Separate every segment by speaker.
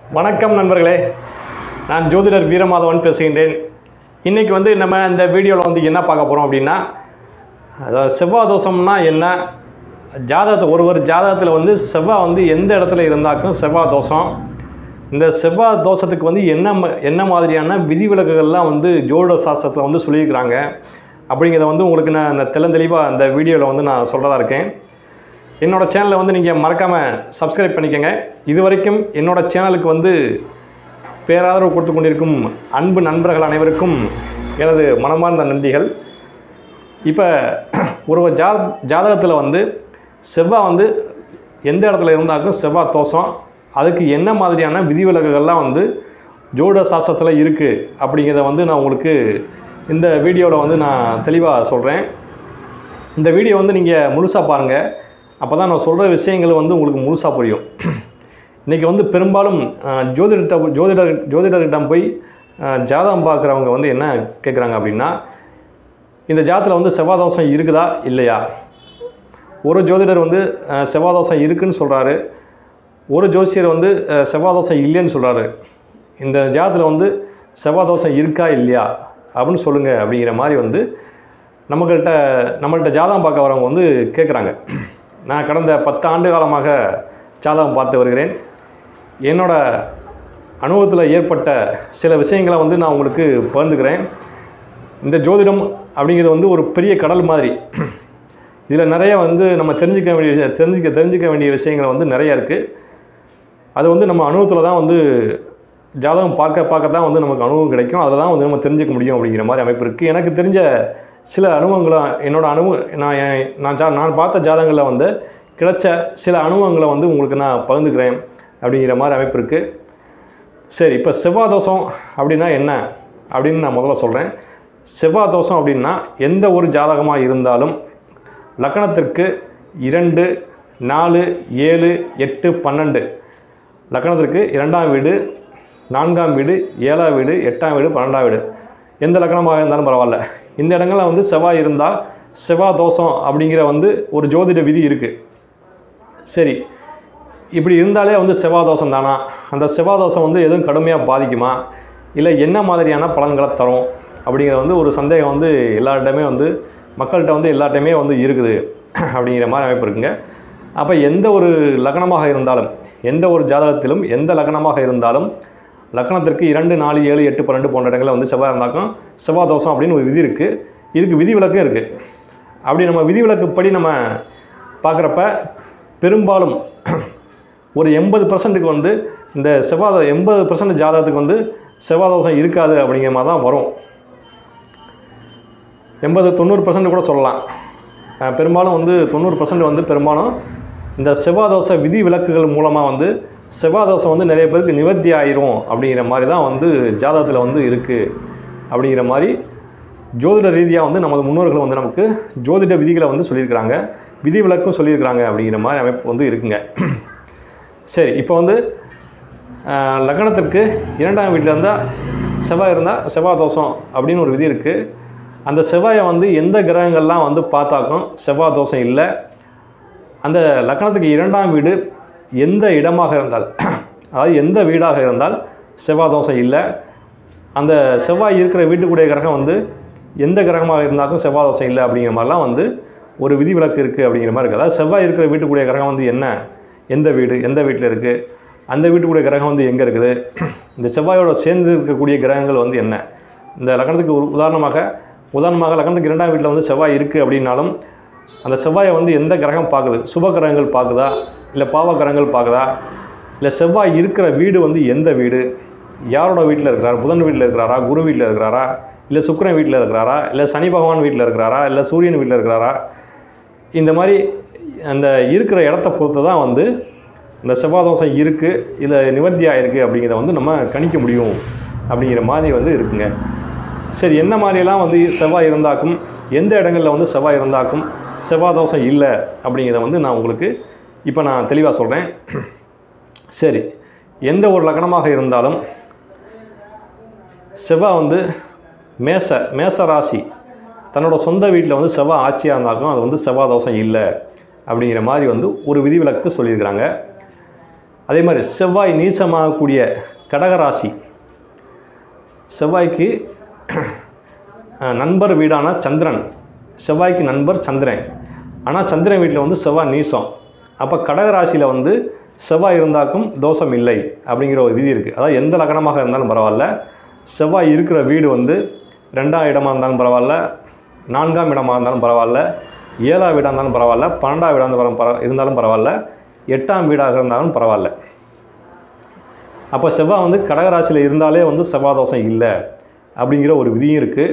Speaker 1: வணக்கம் நண்பர்களே நான் ஜோதிடர் வீரமாதவன் பேசுகின்றேன் இன்றைக்கி வந்து நம்ம இந்த வீடியோவில் வந்து என்ன பார்க்க போகிறோம் அப்படின்னா அதாவது செவ்வாய் தோஷம்னா என்ன ஜாதகத்தை ஒருவர் ஜாதகத்தில் வந்து செவ்வாய் வந்து எந்த இடத்துல இருந்தாக்கும் செவ்வாய் தோஷம் இந்த செவ்வாய் தோஷத்துக்கு வந்து என்ன ம- என்ன மாதிரியான விதிவிலக்குகள்லாம் வந்து ஜோதிட சாஸ்திரத்தில் வந்து சொல்லியிருக்கிறாங்க அப்படிங்கிறத வந்து உங்களுக்கு நான் இந்த தெளிவாக இந்த வீடியோவில் வந்து நான் சொல்கிறதா இருக்கேன் என்னோட சேனலை வந்து நீங்கள் மறக்காமல் சப்ஸ்கிரைப் பண்ணிக்கோங்க இது வரைக்கும் என்னோட சேனலுக்கு வந்து பேராதரவு கொடுத்து கொண்டிருக்கும் அன்பு நண்பர்கள் அனைவருக்கும் எனது மனமார்ந்த நன்றிகள் இப்போ ஒரு ஜா ஜாதகத்தில் வந்து செவ்வாய் வந்து எந்த இடத்துல இருந்தாக்கும் செவ்வாய் தோஷம் அதுக்கு என்ன மாதிரியான விதிவிலக்குகள்லாம் வந்து ஜோட சாஸ்திரத்தில் இருக்குது அப்படிங்கிறத வந்து நான் உங்களுக்கு இந்த வீடியோவில் வந்து நான் தெளிவாக சொல்கிறேன் இந்த வீடியோ வந்து நீங்கள் முழுசாக பாருங்கள் அப்போ தான் நான் சொல்கிற விஷயங்கள் வந்து உங்களுக்கு முழுசாக புரியும் இன்றைக்கி வந்து பெரும்பாலும் அஹ், ஜோதிடத்தை ஜோதிடர் ஜோதிடர்கிட்ட போய் அஹ், ஜாதகம் பார்க்குறவங்க வந்து என்ன கேட்குறாங்க அப்படின்னா இந்த ஜாதத்தில் வந்து செவ்வாய் தோஷம் இருக்குதா இல்லையா ஒரு ஜோதிடர் வந்து அஹ், செவ்வாய் தோஷம் இருக்குன்னு சொல்கிறாரு ஒரு ஜோசியர் வந்து அஹ், செவ்வாய் தோஷம் இல்லைன்னு சொல்கிறாரு இந்த ஜாதத்தில் வந்து செவ்வாய் தோஷம் இருக்கா இல்லையா அப்படின்னு சொல்லுங்கள் அப்படிங்கிற மாதிரி வந்து நம்மக்கிட்ட நம்மள்ட்ட ஜாதகம் பார்க்க வரவங்க வந்து கேட்குறாங்க நான் கடந்த பத்து ஆண்டு காலமாக ஜாதகம் பார்த்து வருகிறேன் என்னோட அனுபவத்தில் ஏற்பட்ட சில விஷயங்களை வந்து நான் உங்களுக்கு பகிர்ந்துக்கிறேன் இந்த ஜோதிடம் அப்படிங்கிறது வந்து ஒரு பெரிய கடல் மாதிரி இதில் நிறைய வந்து நம்ம தெரிஞ்சுக்க வேண்டிய விஷயம் தெரிஞ்சுக்க தெரிஞ்சுக்க வேண்டிய விஷயங்கள் வந்து நிறைய இருக்குது அது வந்து நம்ம அனுபவத்தில் தான் வந்து ஜாதகம் பார்க்க பார்க்க தான் வந்து நமக்கு அனுபவம் கிடைக்கும் அதில் தான் வந்து நம்ம தெரிஞ்சுக்க முடியும் அப்படிங்கிற மாதிரி அமைப்பு இருக்குது எனக்கு தெரிஞ்ச சில அனுபவங்களை என்னோட அனுபவம் நான் என்- நான் ஜா நான் பார்த்த ஜாதகங்களில் வந்து கிடைச்ச சில அனுபவங்களை வந்து உங்களுக்கு நான் பகிர்ந்துக்கிறேன் அப்படிங்கிற மாதிரி அமைப்பு இருக்குது சரி இப்போ செவ்வாய் தோஷம் அப்படின்னா என்ன அப்படின்னு நான் முதல்ல சொல்கிறேன் செவ்வாய் தோஷம் அப்படின்னா எந்த ஒரு ஜாதகமாக இருந்தாலும் லக்கணத்திற்கு இரண்டு நாலு ஏழு எட்டு பன்னெண்டு லக்கணத்திற்கு இரண்டாம் வீடு நான்காம் வீடு ஏழாம் வீடு எட்டாம் வீடு பன்னெண்டாம் வீடு எந்த லக்கணமாக இருந்தாலும் பரவாயில்ல இந்த இடங்கள்ல வந்து செவ்வாய் இருந்தால் செவ்வாய் தோஷம் அப்படிங்கிற வந்து ஒரு ஜோதிட விதி இருக்குது சரி இப்படி இருந்தாலே வந்து செவ்வாய் தோஷம் தானா அந்த செவ்வாய் தோஷம் வந்து எதுவும் கடுமையாக பாதிக்குமா இல்லை என்ன மாதிரியான பலன்களை தரும் அப்படிங்கிற வந்து ஒரு சந்தேகம் வந்து எல்லார்கிட்டயுமே வந்து மக்கள்கிட்ட வந்து எல்லார்ட்டையுமே வந்து இருக்குது அப்படிங்கிற மாதிரி அமைப்பு இருக்குங்க அப்போ எந்த ஒரு லக்னமாக இருந்தாலும் எந்த ஒரு ஜாதகத்திலும் எந்த லக்னமாக இருந்தாலும் லக்னத்திற்கு இரண்டு நாலு ஏழு எட்டு பன்னெண்டு போன்ற இடங்களில் வந்து செவ்வாய் இருந்தாக்கும் செவ்வாய் தோஷம் அப்படின்னு ஒரு விதி இருக்குது இதுக்கு விதிவிலக்கும் இருக்குது அப்படி நம்ம விதிவிலக்குப்படி நம்ம பார்க்குறப்ப பெரும்பாலும் ஒரு எண்பது பர்சன்ட்டுக்கு வந்து இந்த செவ்வாய் எண்பது பர்சன்ட் ஜாதகத்துக்கு வந்து செவ்வாய் தோஷம் இருக்காது அப்படிங்கிற மாதிரி தான் வரும் எண்பது தொண்ணூறு பர்சன்ட் கூட சொல்லலாம் அஹ் பெரும்பாலும் வந்து தொண்ணூறு பர்சன்ட் வந்து பெரும்பாலும் இந்த செவ்வாய் தோஷ விதி விலக்குகள் மூலமாக வந்து செவ்வாய் தோஷம் வந்து நிறைய பேருக்கு நிவர்த்தி ஆயிரும் அப்படிங்கிற மாதிரி தான் வந்து ஜாதகத்தில் வந்து இருக்குது அப்படிங்கிற மாதிரி ஜோதிட ரீதியாக வந்து நமது முன்னோர்கள் வந்து நமக்கு ஜோதிட விதிகளை வந்து சொல்லியிருக்கிறாங்க விதி விலக்கும் சொல்லியிருக்கிறாங்க அப்படிங்கிற மாதிரி அமைப்பு வந்து இருக்குங்க சரி இப்போ வந்து ஆஹ், லக்னத்திற்கு இரண்டாம் வீட்டில் இருந்தால் செவ்வாய் இருந்தால் செவ்வாய் தோஷம் அப்படின்னு ஒரு விதி இருக்குது அந்த செவ்வாயை வந்து எந்த கிரகங்கள்லாம் வந்து பார்த்தாக்கும் செவ்வாய் தோஷம் இல்லை அந்த லக்னத்துக்கு இரண்டாம் வீடு எந்த இடமாக இருந்தால் அதாவது எந்த வீடாக இருந்தால் செவ்வாய் தோஷம் இல்லை அந்த செவ்வாய் இருக்கிற வீட்டுக்குடைய கிரகம் வந்து எந்த கிரகமாக இருந்தாலும் செவ்வாய் தோஷம் இல்லை அப்படிங்கிற மாதிரிலாம் வந்து ஒரு விதிவிலக்கு இருக்குது அப்படிங்கிற மாதிரி இருக்குது அதாவது செவ்வாய் இருக்கிற வீட்டுக்குடைய கிரகம் வந்து என்ன எந்த வீடு எந்த வீட்டில் இருக்குது அந்த வீட்டுக்குடைய கிரகம் வந்து எங்கே இருக்குது இந்த செவ்வாயோட சேர்ந்து இருக்கக்கூடிய கிரகங்கள் வந்து என்ன இந்த லக்னத்துக்கு ஒரு உதாரணமாக உதாரணமாக லக்னத்துக்கு இரண்டாம் வீட்டில் வந்து செவ்வாய் இருக்குது அப்படின்னாலும் அந்த செவ்வாயை வந்து எந்த கிரகம் பார்க்குது சுப கிரகங்கள் பார்க்குதா இல்லை பாவ கிரகங்கள் பார்க்குதா இல்லை செவ்வாய் இருக்கிற வீடு வந்து எந்த வீடு யாரோட வீட்டில் இருக்கிறார் புதன் வீட்டில் இருக்கிறாரா குரு வீட்டில் இருக்கிறாரா இல்லை சுக்கிரன் வீட்டில் இருக்கிறாரா இல்லை சனி பகவான் வீட்டில் இருக்கிறாரா இல்லை சூரியன் வீட்டில் இருக்கிறாரா இந்த மாதிரி அந்த இருக்கிற இடத்த பொறுத்து தான் வந்து இந்த செவ்வாய் தோஷம் இருக்குது இல்லை நிவர்த்தி ஆயிருக்கு அப்படிங்கிறத வந்து நம்ம கணிக்க முடியும் அப்படிங்கிற மாதிரி வந்து இருக்குங்க சரி என்ன மாதிரியெல்லாம் வந்து செவ்வாய் இருந்தாக்கும் எந்த இடங்களில் வந்து செவ்வாய் இருந்தாக்கும் செவ்வாய் தோஷம் இல்லை அப்படிங்கிறத வந்து நான் உங்களுக்கு இப்போ நான் தெளிவாக சொல்கிறேன் சரி எந்த ஒரு லக்னமாக இருந்தாலும் செவ்வாய் வந்து மேச மேச ராசி தன்னோட சொந்த வீட்டில் வந்து செவ்வாய் ஆட்சியாக இருந்தாலும் அது வந்து செவ்வாய் தோஷம் இல்லை அப்படிங்கிற மாதிரி வந்து ஒரு விதிவிலக்கு சொல்லியிருக்கிறாங்க அதே மாதிரி செவ்வாய் நீசமாகக்கூடிய கடகராசி செவ்வாய்க்கு அஹ், நண்பர் வீடான சந்திரன் செவ்வாய்க்கு நண்பர் சந்திரன் ஆனால் சந்திரன் வீட்டில் வந்து செவ்வாய் நீசம் அப்போ கடகராசியில் வந்து செவ்வாய் இருந்தாக்கும் தோஷம் இல்லை அப்படிங்கிற ஒரு விதி இருக்குது அதாவது எந்த லக்னமாக இருந்தாலும் பரவாயில்ல செவ்வாய் இருக்கிற வீடு வந்து ரெண்டாம் இடமாக இருந்தாலும் பரவாயில்ல நான்காம் இடமாக இருந்தாலும் பரவாயில்ல ஏழாம் வீடாக இருந்தாலும் பரவாயில்ல பன்னெண்டாம் வீடாக இருந்தாலும் பரவ இருந்தாலும் பரவாயில்ல எட்டாம் வீடாக இருந்தாலும் பரவாயில்ல அப்போ செவ்வாய் வந்து கடகராசியில் இருந்தாலே வந்து செவ்வாய் தோஷம் இல்லை அப்படிங்கிற ஒரு விதியும் இருக்குது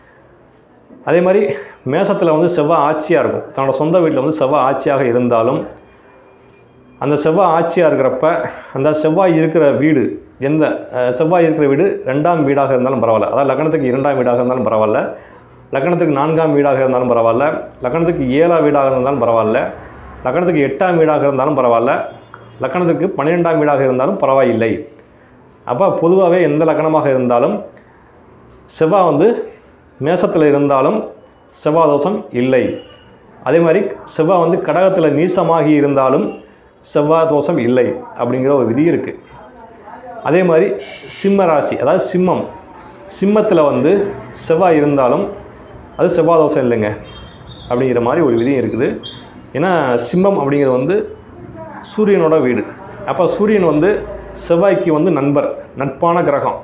Speaker 1: அதே மாதிரி மேசத்தில் வந்து செவ்வாய் ஆட்சியாக இருக்கும் தன்னோட சொந்த வீட்டில் வந்து செவ்வாய் ஆட்சியாக இருந்தாலும் அந்த செவ்வாய் ஆட்சியாக இருக்கிறப்ப அந்த செவ்வாய் இருக்கிற வீடு எந்த அஹ், செவ்வாய் இருக்கிற வீடு ரெண்டாம் வீடாக இருந்தாலும் பரவாயில்ல அதாவது லக்னத்துக்கு இரண்டாம் வீடாக இருந்தாலும் பரவாயில்ல லக்னத்துக்கு நான்காம் வீடாக இருந்தாலும் பரவாயில்ல லக்னத்துக்கு ஏழாம் வீடாக இருந்தாலும் பரவாயில்ல லக்னத்துக்கு எட்டாம் வீடாக இருந்தாலும் பரவாயில்ல லக்னத்துக்கு பன்னிரெண்டாம் வீடாக இருந்தாலும் பரவாயில்லை அப்போ பொதுவாகவே எந்த லக்னமாக இருந்தாலும் செவ்வாய் வந்து மேசத்தில் இருந்தாலும் செவ்வாய் தோஷம் இல்லை அதே மாதிரி செவ்வாய் வந்து கடகத்தில் நீசமாகி இருந்தாலும் செவ்வாய் தோஷம் இல்லை அப்படிங்கிற ஒரு விதி இருக்குது அதே மாதிரி சிம்ம ராசி அதாவது சிம்மம் சிம்மத்தில் வந்து செவ்வாய் இருந்தாலும் அது செவ்வாய் தோஷம் இல்லைங்க அப்படிங்கிற மாதிரி ஒரு விதியும் இருக்குது ஏன்னா சிம்மம் அப்படிங்கிறது வந்து சூரியனோட வீடு அப்போ சூரியன் வந்து செவ்வாய்க்கு வந்து நண்பர் நட்பான கிரகம்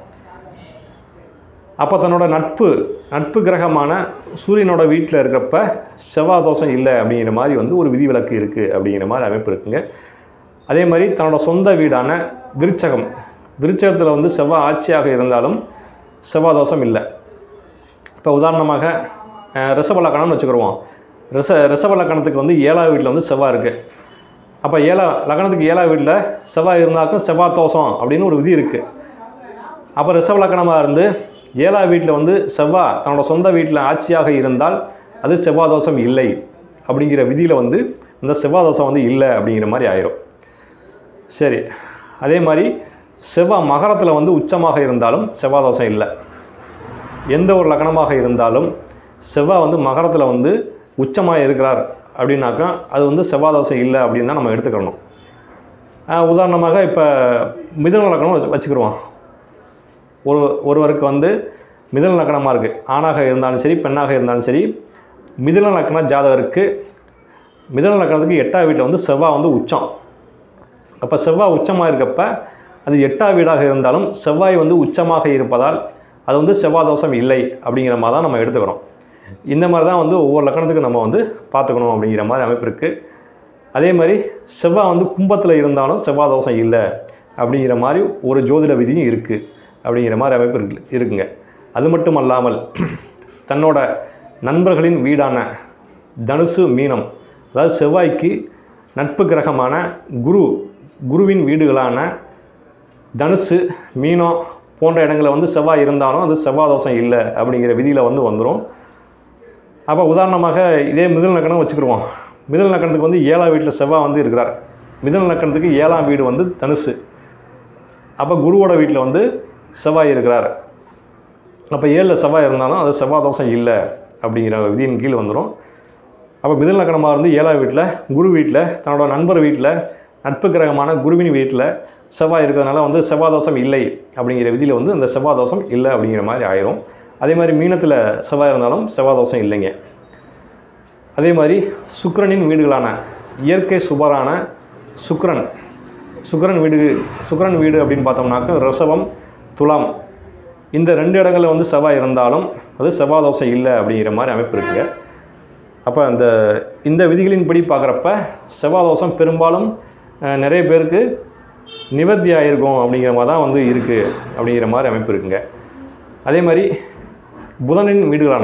Speaker 1: அப்போ தன்னோட நட்பு நட்பு கிரகமான சூரியனோட வீட்டில் இருக்கிறப்ப செவ்வாய் தோஷம் இல்லை அப்படிங்கிற மாதிரி வந்து ஒரு விதிவிலக்கு இருக்குது அப்படிங்கிற மாதிரி அமைப்பு இருக்குங்க அதே மாதிரி தன்னோட சொந்த வீடான விருச்சகம் விருச்சகத்தில் வந்து செவ்வாய் ஆட்சியாக இருந்தாலும் செவ்வாய் தோஷம் இல்லை இப்போ உதாரணமாக அஹ், ரிஷப லக்கணம்னு வச்சுக்கிடுவோம் ரிஷ ரிஷப லக்கணத்துக்கு வந்து ஏழாவது வீட்டில் வந்து செவ்வாய் இருக்குது அப்போ ஏழா லக்கணத்துக்கு ஏழாவது வீட்டில் செவ்வாய் இருந்தாக்கும் செவ்வாய் தோஷம் அப்படின்னு ஒரு விதி இருக்குது அப்போ ரிஷப லக்கணமாக இருந்து ஏழாவது வீட்டில் வந்து செவ்வாய் தன்னோட சொந்த வீட்டில் ஆட்சியாக இருந்தால் அது செவ்வாய் தோஷம் இல்லை அப்படிங்கிற விதியில் வந்து இந்த செவ்வாய் தோஷம் வந்து இல்லை அப்படிங்கிற மாதிரி ஆயிரும் சரி அதே மாதிரி செவ்வாய் மகரத்தில் வந்து உச்சமாக இருந்தாலும் செவ்வாய் தோஷம் இல்லை எந்த ஒரு லக்னமாக இருந்தாலும் செவ்வாய் வந்து மகரத்தில் வந்து உச்சமாக இருக்கிறார் அப்படின்னாக்கா அது வந்து செவ்வாய் தோஷம் இல்லை அப்படின்னு தான் நம்ம எடுத்துக்கணும் ஆஹ் உதாரணமாக இப்போ மிதுன லக்னம் வச்சு வச்சுக்கிடுவோம் ஒரு ஒருவருக்கு வந்து மிதுன லக்னமாக இருக்குது ஆணாக இருந்தாலும் சரி பெண்ணாக இருந்தாலும் சரி மிதுன லக்ன ஜாதகருக்கு மிதுன லக்னத்துக்கு எட்டாவது வீட்டில் வந்து செவ்வாய் வந்து உச்சம் அப்போ செவ்வாய் உச்சமாக இருக்கப்ப அது எட்டாவது வீடாக இருந்தாலும் செவ்வாய் வந்து உச்சமாக இருப்பதால் அது வந்து செவ்வாய் தோஷம் இல்லை அப்படிங்கிற மாதிரி தான் நம்ம எடுத்துக்கிறோம் இந்த மாதிரி தான் வந்து ஒவ்வொரு லக்கணத்துக்கும் நம்ம வந்து பார்த்துக்கணும் அப்படிங்கிற மாதிரி அமைப்பு இருக்குது அதே மாதிரி செவ்வாய் வந்து கும்பத்தில் இருந்தாலும் செவ்வாய் தோஷம் இல்லை அப்படிங்கிற மாதிரி ஒரு ஜோதிட விதியும் இருக்குது அப்படிங்கிற மாதிரி அமைப்பு இருக்கு இருக்குங்க அது மட்டும் அல்லாமல் தன்னோட நண்பர்களின் வீடான தனுசு மீனம் அதாவது செவ்வாய்க்கு நட்பு கிரகமான குரு குருவின் வீடுகளான தனுசு மீனம் போன்ற இடங்களில் வந்து செவ்வாய் இருந்தாலும் அது செவ்வாய் தோஷம் இல்லை அப்படிங்கிற விதியில் வந்து வந்துடும் அப்போ உதாரணமாக இதே மிதுன லக்கணம் வச்சுக்கிடுவோம் மிதுன லக்கணத்துக்கு வந்து ஏழாம் வீட்டில் செவ்வாய் வந்து இருக்கிறார் மிதுன லக்கணத்துக்கு ஏழாம் வீடு வந்து தனுசு அப்போ குருவோட வீட்டில் வந்து செவ்வாய் இருக்கிறார் அப்போ ஏழில் செவ்வாய் இருந்தாலும் அது செவ்வாய் தோஷம் இல்லை அப்படிங்கிற விதியின் கீழ் வந்துடும் அப்போ மிதுன லக்கணமாக இருந்து ஏழாவது வீட்டில் குரு வீட்டில் தன்னோட நண்பர் வீட்டில் நட்பு கிரகமான குருவின் வீட்டில் செவ்வாய் இருக்கிறதுனால வந்து செவ்வாய் தோஷம் இல்லை அப்படிங்கிற விதியில் வந்து இந்த செவ்வாய் தோஷம் இல்லை அப்படிங்கிற மாதிரி ஆயிரும் அதே மாதிரி மீனத்தில் செவ்வாய் இருந்தாலும் செவ்வாய் தோஷம் இல்லைங்க அதே மாதிரி சுக்கிரனின் வீடுகளான இயற்கை சுபரான சுக்கிரன் சுக்கிரன் வீடு சுக்கிரன் வீடு அப்படின்னு பார்த்தோம்னாக்க ரிஷபம் துலாம் இந்த ரெண்டு இடங்களில் வந்து செவ்வாய் இருந்தாலும் அது செவ்வாய் தோஷம் இல்லை அப்படிங்கிற மாதிரி அமைப்பு இருக்குங்க அப்போ அந்த இந்த விதிகளின்படி பார்க்குறப்ப செவ்வாய் தோஷம் பெரும்பாலும் அஹ், நிறைய பேருக்கு நிவர்த்தி ஆகிருக்கும் அப்படிங்கிற மாதிரி தான் வந்து இருக்குது அப்படிங்கிற மாதிரி அமைப்பு இருக்குங்க அதே மாதிரி புதனின் வீடுகளான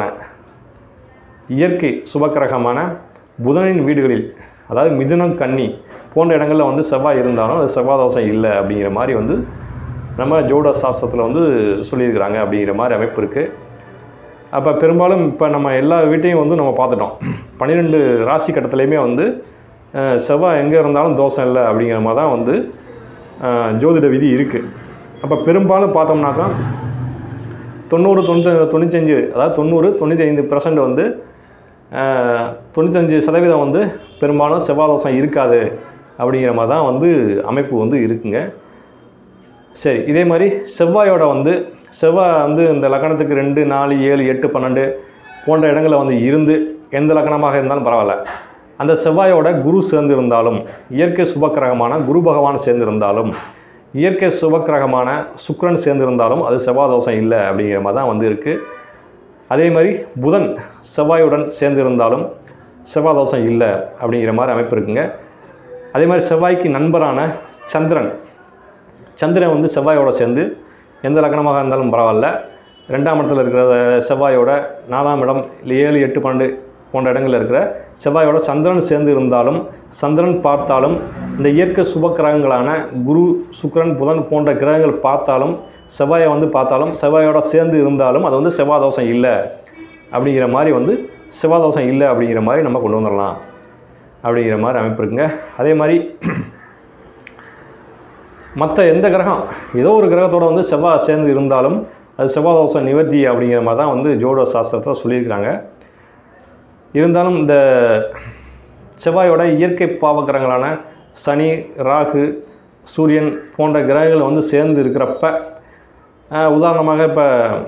Speaker 1: இயற்கை சுபக்கிரகமான புதனின் வீடுகளில் அதாவது மிதுனம் கன்னி போன்ற இடங்களில் வந்து செவ்வாய் இருந்தாலும் அது செவ்வாய் தோஷம் இல்லை அப்படிங்கிற மாதிரி வந்து நம்ம ஜோட சாஸ்திரத்தில் வந்து சொல்லியிருக்கிறாங்க அப்படிங்கிற மாதிரி அமைப்பு இருக்குது அப்போ பெரும்பாலும் இப்போ நம்ம எல்லா வீட்டையும் வந்து நம்ம பார்த்துட்டோம் பன்னிரெண்டு ராசி கட்டத்துலேயுமே வந்து அஹ், செவ்வாய் எங்கே இருந்தாலும் தோஷம் இல்லை அப்படிங்கிற மாதிரி தான் வந்து அஹ், ஜோதிட விதி இருக்குது அப்போ பெரும்பாலும் பார்த்தோம்னாக்கா தொண்ணூறு தொண்ணூற்றி தொண்ணூத்தஞ்சு அதாவது தொண்ணூறு தொண்ணூற்றி ஐந்து பர்சன்ட் வந்து அஹ், தொண்ணூத்தஞ்சு சதவீதம் வந்து பெரும்பாலும் செவ்வாய் தோஷம் இருக்காது அப்படிங்கிற மாதிரி தான் வந்து அமைப்பு வந்து இருக்குங்க சரி இதே மாதிரி செவ்வாயோட வந்து செவ்வாய் வந்து இந்த லக்கணத்துக்கு ரெண்டு நாலு ஏழு எட்டு பன்னெண்டு போன்ற இடங்களில் வந்து இருந்து எந்த லக்கணமாக இருந்தாலும் பரவாயில்ல அந்த செவ்வாயோட குரு சேர்ந்து இருந்தாலும் இயற்கை சுபக்கிரகமான குரு பகவான் சேர்ந்து இருந்தாலும் இயற்கை சுபக்கிரகமான சுக்கிரன் சேர்ந்து இருந்தாலும் அது செவ்வாய் தோஷம் இல்லை அப்படிங்கிற மாதிரி தான் வந்து இருக்குது அதே மாதிரி புதன் செவ்வாயுடன் சேர்ந்து இருந்தாலும் செவ்வாய் தோஷம் இல்லை அப்படிங்கிற மாதிரி அமைப்பு இருக்குங்க அதே மாதிரி செவ்வாய்க்கு நண்பரான சந்திரன் சந்திரன் வந்து செவ்வாயோட சேர்ந்து எந்த லக்னமாக இருந்தாலும் பரவாயில்ல ரெண்டாம் இடத்துல இருக்கிற செவ்வாயோட நாலாம் இடம் இல்லை ஏழு எட்டு பன்னெண்டு போன்ற இடங்களில் இருக்கிற செவ்வாயோட சந்திரன் சேர்ந்து இருந்தாலும் சந்திரன் பார்த்தாலும் இந்த இயற்கை சுப கிரகங்களான குரு சுக்கிரன் புதன் போன்ற கிரகங்கள் பார்த்தாலும் செவ்வாயை வந்து பார்த்தாலும் செவ்வாயோட சேர்ந்து இருந்தாலும் அது வந்து செவ்வாய் தோஷம் இல்லை அப்படிங்கிற மாதிரி வந்து செவ்வாய் தோஷம் இல்லை அப்படிங்கிற மாதிரி நம்ம கொண்டு வந்துடலாம் அப்படிங்கிற மாதிரி அமைப்பு இருக்குங்க அதே மாதிரி மற்ற எந்த கிரகம் ஏதோ ஒரு கிரகத்தோட வந்து செவ்வாய் சேர்ந்து இருந்தாலும் அது செவ்வாய் தோஷம் நிவர்த்தி அப்படிங்கிற மாதிரி தான் வந்து ஜோட சாஸ்திரத்தில் சொல்லியிருக்கிறாங்க இருந்தாலும் இந்த செவ்வாயோட இயற்கை பாவக்கிரகங்களான சனி ராகு சூரியன் போன்ற கிரகங்கள் வந்து சேர்ந்து இருக்கிறப்ப ஆஹ், உதாரணமாக இப்போ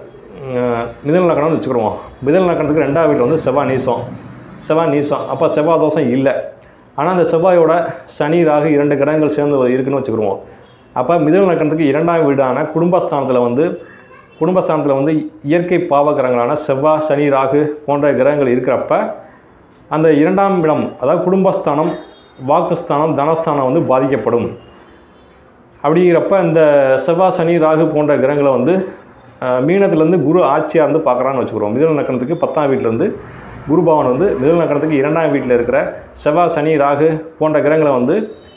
Speaker 1: மிதன லக்கணம்னு வச்சுக்கிடுவோம் மிதன லக்கணத்துக்கு ரெண்டாவது வீட்டில் வந்து செவ்வாய் நீசம் செவ்வாய் நீசம் அப்போ செவ்வாய் தோஷம் இல்லை ஆனால் அந்த செவ்வாயோட சனி ராகு இரண்டு கிரகங்கள் சேர்ந்து இருக்குன்னு வச்சுக்கிடுவோம் அப்போ மிதன லக்கணத்துக்கு இரண்டாம் வீடான குடும்பஸ்தானத்தில் வந்து குடும்பஸ்தானத்தில் வந்து இயற்கை பாவகிரகங்களான செவ்வாய் சனி ராகு போன்ற கிரகங்கள் இருக்கிறப்ப அந்த இரண்டாம் இடம் அதாவது குடும்பஸ்தானம் வாக்குஸ்தானம் தனஸ்தானம் வந்து பாதிக்கப்படும் அப்படிங்கிறப்ப இந்த செவ்வாய் சனி ராகு போன்ற கிரகங்களை வந்து அஹ், மீனத்துலேருந்து குரு ஆட்சியாக இருந்து பார்க்குறான்னு வச்சுக்கிறோம் மிதுன நக்கணத்துக்கு பத்தாம் வீட்டிலேருந்து குரு பவன் வந்து மிதுன நக்கணத்துக்கு இரண்டாம் வீட்டில் இருக்கிற செவ்வாய் சனி ராகு போன்ற கிரகங்களை வந்து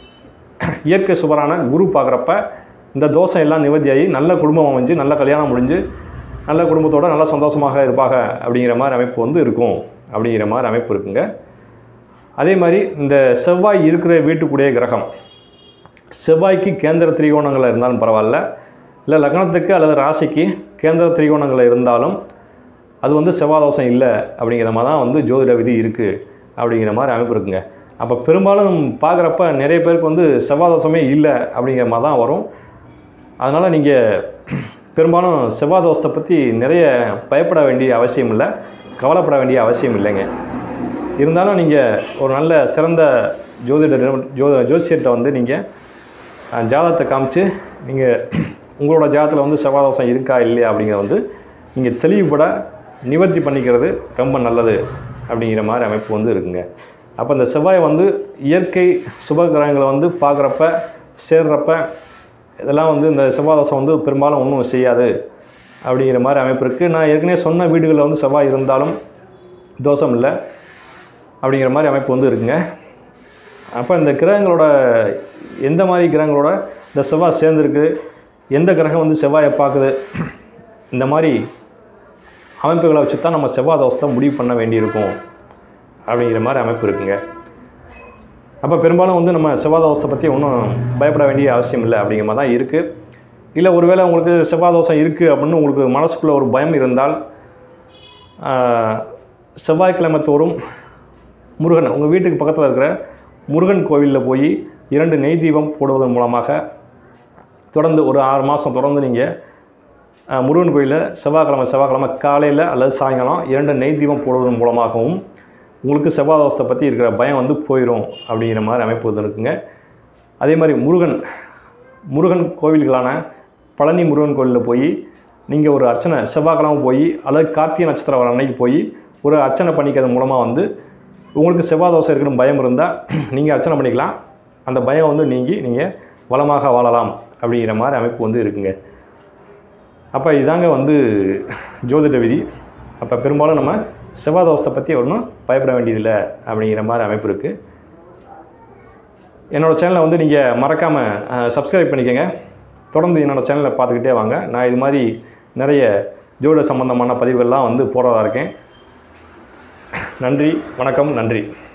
Speaker 1: இயற்கை சுபரான குரு பார்க்குறப்ப இந்த தோஷம் எல்லாம் நிவர்த்தியாகி நல்ல குடும்பம் அமைஞ்சு நல்ல கல்யாணம் முடிஞ்சு நல்ல குடும்பத்தோட நல்ல சந்தோஷமாக இருப்பாங்க அப்படிங்கிற மாதிரி அமைப்பு வந்து இருக்கும் அப்படிங்கிற மாதிரி அமைப்பு இருக்குங்க அதே மாதிரி இந்த செவ்வாய் இருக்கிற வீட்டுக்குடைய கிரகம் செவ்வாய்க்கு கேந்திர திரிகோணங்கள் இருந்தாலும் பரவாயில்ல இல்லை லக்னத்துக்கு அல்லது ராசிக்கு கேந்திர திரிகோணங்கள் இருந்தாலும் அது வந்து செவ்வாய் தோஷம் இல்லை அப்படிங்கிற மாதிரி தான் வந்து ஜோதிட விதி இருக்குது அப்படிங்கிற மாதிரி அமைப்பு இருக்குங்க அப்போ பெரும்பாலும் பார்க்குறப்ப நிறைய பேருக்கு வந்து செவ்வாய் தோஷமே இல்லை அப்படிங்கிற மாதிரி தான் வரும் அதனால் நீங்கள் பெரும்பாலும் செவ்வாய் தோஷத்தை பற்றி நிறைய பயப்பட வேண்டிய அவசியம் இல்லை கவலைப்பட வேண்டிய அவசியம் இல்லைங்க இருந்தாலும் நீங்கள் ஒரு நல்ல சிறந்த ஜோதிடர் ஜோ ஜோசியர்கிட்ட வந்து நீங்கள் அஹ், ஜாதகத்தை காமிச்சு நீங்கள் உங்களோட ஜாதகத்தில் வந்து செவ்வாய் தோஷம் இருக்கா இல்லையா அப்படிங்கிறத வந்து நீங்கள் தெளிவுபட நிவர்த்தி பண்ணிக்கிறது ரொம்ப நல்லது அப்படிங்கிற மாதிரி அமைப்பு வந்து இருக்குங்க அப்போ இந்த செவ்வாய் வந்து இயற்கை சுப கிரகங்களை வந்து பார்க்குறப்ப சேர்றப்ப இதெல்லாம் வந்து இந்த செவ்வாய் தோஷம் வந்து பெரும்பாலும் ஒன்றும் செய்யாது அப்படிங்கிற மாதிரி அமைப்பு இருக்குது நான் ஏற்கனவே சொன்ன வீடுகளில் வந்து செவ்வாய் இருந்தாலும் தோஷம் இல்லை அப்படிங்கிற மாதிரி அமைப்பு வந்து இருக்குங்க அப்போ இந்த கிரகங்களோட எந்த மாதிரி கிரகங்களோட இந்த செவ்வாய் சேர்ந்துருக்கு எந்த கிரகம் வந்து செவ்வாயை பார்க்குது இந்த மாதிரி அமைப்புகளை வச்சு தான் நம்ம செவ்வாய் தோஷத்தை முடிவு பண்ண வேண்டியிருக்கும் அப்படிங்கிற மாதிரி அமைப்பு இருக்குங்க அப்போ பெரும்பாலும் வந்து நம்ம செவ்வாய் தோஷத்தை பற்றி ஒன்றும் பயப்பட வேண்டிய அவசியம் இல்லை அப்படிங்கிற மாதிரி தான் இருக்குது இல்லை ஒருவேளை உங்களுக்கு செவ்வாய் தோஷம் இருக்குது அப்படின்னு உங்களுக்கு மனசுக்குள்ளே ஒரு பயம் இருந்தால் ஆஹ், செவ்வாய்க்கிழமை தோறும் முருகன் உங்கள் வீட்டுக்கு பக்கத்தில் இருக்கிற முருகன் கோவிலில் போய் இரண்டு நெய் தீபம் போடுவதன் மூலமாக தொடர்ந்து ஒரு ஆறு மாதம் தொடர்ந்து நீங்கள் முருகன் கோயிலில் செவ்வாய்க்கிழமை செவ்வாய்க்கிழமை காலையில் அல்லது சாயங்காலம் இரண்டு நெய் தீபம் போடுவதன் மூலமாகவும் உங்களுக்கு செவ்வாய் தோஷத்தை பற்றி இருக்கிற பயம் வந்து போயிடும் அப்படிங்கிற மாதிரி அமைப்பு வந்து இருக்குங்க அதே மாதிரி முருகன் முருகன் கோவில்களான பழனி முருகன் கோவிலில் போய் நீங்கள் ஒரு அர்ச்சனை செவ்வாய்க்கிழமை போய் அல்லது கார்த்திகை நட்சத்திரம் வர அன்னைக்கு போய் ஒரு அர்ச்சனை பண்ணிக்கிறது மூலமாக வந்து உங்களுக்கு செவ்வாய் தோசை இருக்குன்னு பயம் இருந்தால் நீங்கள் அர்ச்சனை பண்ணிக்கலாம் அந்த பயம் வந்து நீங்கி நீங்கள் வளமாக வாழலாம் அப்படிங்கிற மாதிரி அமைப்பு வந்து இருக்குங்க அப்போ இதாங்க வந்து ஜோதிட விதி அப்போ பெரும்பாலும் நம்ம செவ்வாய் தோஷத்தை பற்றி ஒன்றும் பயப்பட வேண்டியதில்லை அப்படிங்கிற மாதிரி அமைப்பு இருக்குது என்னோடய சேனலை வந்து நீங்கள் மறக்காமல் சப்ஸ்கிரைப் பண்ணிக்கோங்க தொடர்ந்து என்னோடய சேனலை பார்த்துக்கிட்டே வாங்க நான் இது மாதிரி நிறைய ஜோதிட சம்பந்தமான பதிவுகள்லாம் வந்து போடுறதா இருக்கேன் நன்றி வணக்கம் நன்றி